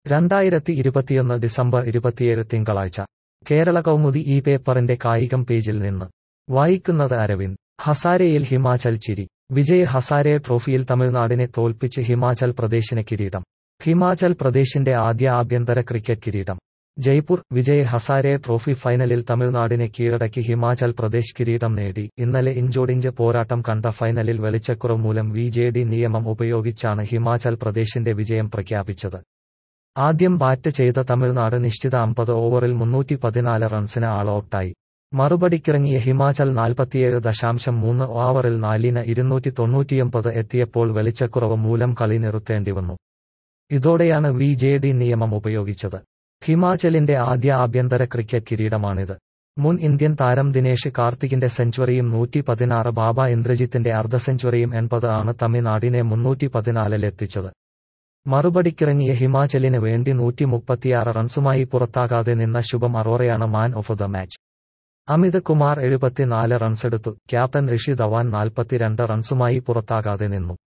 രണ്ടായിരത്തി ഇരുപത്തിയൊന്ന് ഡിസംബർ ഇരുപത്തിയേഴ് തിങ്കളാഴ്ച കേരള കൗമുദി ഈ പേപ്പറിന്റെ കായികം പേജിൽ നിന്ന് വായിക്കുന്നത് അരവിന്ദ് ഹസാരെയിൽ ഹിമാചൽ ചിരി വിജയ് ഹസാരെ ട്രോഫിയിൽ തമിഴ്നാടിനെ തോൽപ്പിച്ച് ഹിമാചൽ പ്രദേശിന് കിരീടം ഹിമാചൽ പ്രദേശിന്റെ ആദ്യ ആഭ്യന്തര ക്രിക്കറ്റ് കിരീടം ജയ്പൂർ വിജയ് ഹസാരെ ട്രോഫി ഫൈനലിൽ തമിഴ്നാടിനെ കീഴടക്കി ഹിമാചൽ പ്രദേശ് കിരീടം നേടി ഇന്നലെ ഇഞ്ചോടിഞ്ച് പോരാട്ടം കണ്ട ഫൈനലിൽ വെളിച്ചക്കുറവ് മൂലം വി ജെ ഡി നിയമം ഉപയോഗിച്ചാണ് ഹിമാചൽ പ്രദേശിന്റെ വിജയം പ്രഖ്യാപിച്ചത് ആദ്യം ബാറ്റ് ചെയ്ത തമിഴ്നാട് നിശ്ചിത അമ്പത് ഓവറിൽ മുന്നൂറ്റി പതിനാല് റൺസിന് ആൾ ഔട്ടായി മറുപടിക്കിറങ്ങിയ ഹിമാചൽ നാൽപ്പത്തിയേഴ് ദശാംശം മൂന്ന് ഓവറിൽ നാലിന് ഇരുന്നൂറ്റി തൊണ്ണൂറ്റിയൊമ്പത് എത്തിയപ്പോൾ വെളിച്ചക്കുറവ് മൂലം കളി നിർത്തേണ്ടി വന്നു ഇതോടെയാണ് വി ജെ ഡി നിയമം ഉപയോഗിച്ചത് ഹിമാചലിന്റെ ആദ്യ ആഭ്യന്തര ക്രിക്കറ്റ് കിരീടമാണിത് മുൻ ഇന്ത്യൻ താരം ദിനേഷ് കാർത്തികിന്റെ സെഞ്ചുറിയും നൂറ്റി പതിനാറ് ബാബ ഇന്ദ്രജിത്തിന്റെ അർദ്ധ സെഞ്ചുറിയും എൺപത് ആണ് തമിഴ്നാടിനെ മുന്നൂറ്റി പതിനാലിലെത്തിച്ചത് മറുപടിക്കിറങ്ങിയ ഹിമാചലിന് വേണ്ടി നൂറ്റി മുപ്പത്തിയാറ് റൺസുമായി പുറത്താകാതെ നിന്ന ശുഭം അറോറയാണ് man of the match Amit Kumar എഴുപത്തിനാല് റൺസെടുത്തു ക്യാപ്റ്റൻ ഋഷി ധവാൻ നാൽപ്പത്തിരണ്ട് റൺസുമായി പുറത്താകാതെ നിന്നു